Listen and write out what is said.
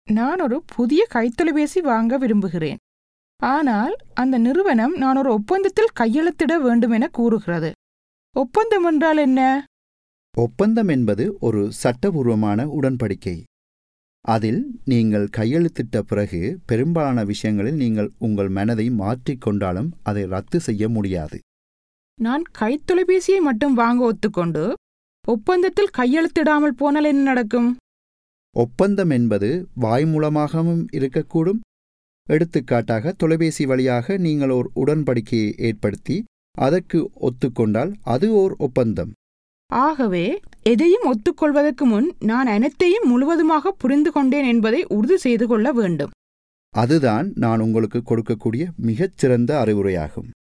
நான் ஒரு புதிய கைத்தொலைபேசி வாங்க விரும்புகிறேன் ஆனால் அந்த நிறுவனம் நான் ஒரு ஒப்பந்தத்தில் கையெழுத்திட வேண்டும் என கூறுகிறது ஒப்பந்தம் என்றால் என்ன ஒப்பந்தம் என்பது ஒரு சட்டபூர்வமான உடன்படிக்கை அதில் நீங்கள் கையெழுத்திட்ட பிறகு பெரும்பாலான விஷயங்களில் நீங்கள் உங்கள் மனதை மாற்றிக்கொண்டாலும் அதை ரத்து செய்ய முடியாது நான் கைத்தொலைபேசியை மட்டும் வாங்க ஒத்துக்கொண்டு ஒப்பந்தத்தில் கையெழுத்திடாமல் போனால் என்ன நடக்கும் ஒப்பந்தம் என்பது வாய் மூலமாகவும் இருக்கக்கூடும் எடுத்துக்காட்டாக தொலைபேசி வழியாக நீங்கள் ஓர் உடன்படிக்கையை ஏற்படுத்தி அதற்கு ஒத்துக்கொண்டால் அது ஓர் ஒப்பந்தம் ஆகவே எதையும் ஒத்துக்கொள்வதற்கு முன் நான் அனைத்தையும் முழுவதுமாக புரிந்து கொண்டேன் என்பதை உறுதி செய்து கொள்ள வேண்டும் அதுதான் நான் உங்களுக்கு கொடுக்கக்கூடிய மிகச்சிறந்த அறிவுரையாகும்